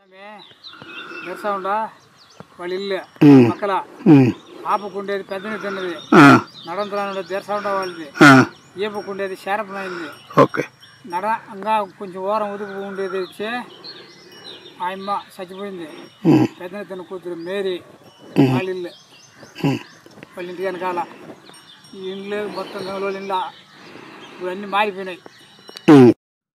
నిరసండా వాళ్ళ ఇల్లు ఉమ్, పక్కల ఉమ్, ఆపకుండేది పెద్దని తిన్నది ఆ, నడంతరానుండే దీర్సండ వాళ్ళది ఆ, ఈపకుండేది శారపమైంది ఓకే నడ ఇంకా కొంచెం ఓరం ఉదుకు ఉండేది వచ్చి ఆయమ్మ చచ్చిపోయింది ఉమ్, పెద్దని తిన్న కూతురు మేరీ వాళ్ళ ఇల్లు ఉమ్, వాళ్ళ ఇంటి వెనకాల ఈ ఇండ్లు మొత్తం గంగలోళ్ళ ఇండ్ల ఇప్పుడు అన్నీ మారిపోయినాయి ఉమ్.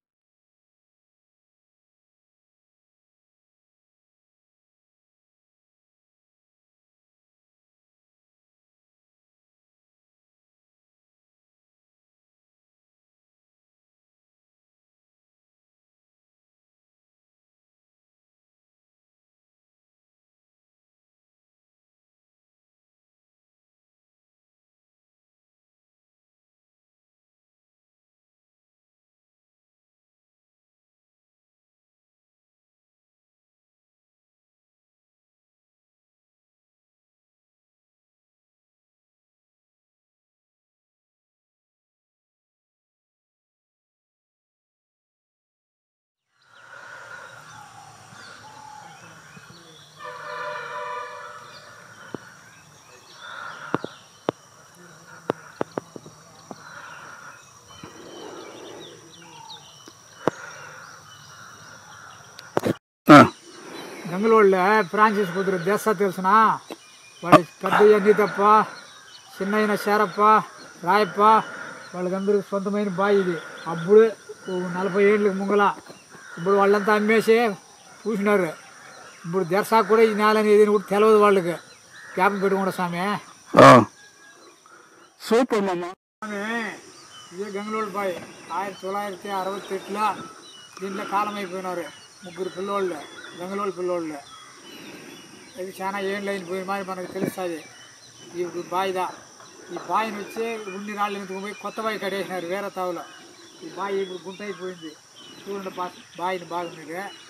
ఆ, గంగలోళ్ళ ఫ్రాంచైజ్ కూతురు దేశ తెలుసునా వాడి పెద్ద అన్ని తప్ప చిన్నయ్యన శారప్ప రాయప్ప వాళ్ళకందరికి సొంతమైన బావి ఇది అప్పుడు ఓ నలభై ఏళ్ళకి ముంగల ఇప్పుడు వాళ్ళంతా అమ్మేసి పూసినారు ఇప్పుడు దర్శకు కూడా ఈ నేల అనేది కూడా తెలియదు వాళ్ళకి జ్ఞాపకం పెట్టుకుంటా స్వామి ఆ. సూపర్ మామ స్వామి ఇదే గంగలోళ్ళ బావి ఆయిరത്തി తొమ్మిది అరవై ఎట్ల దీంట్లో కాలం అయిపోయినారు ముగ్గురు పిల్లోళ్ళు గంగలోళ్ళ పిల్లోళ్ళు ఇది చాలా ఏళ్ళు అయిపోయిన మరి మనకు తెలుస్తుంది ఈ బాయిదా ఈ బావిని వచ్చి ఉండి రాళ్ళు ఎత్తుకుని పోయి కొత్త బావి కట్టేసినారు వేరే తావులో ఈ బావి ఇప్పుడు గుంట అయిపోయింది చూడండి బా బావిని బాగుంది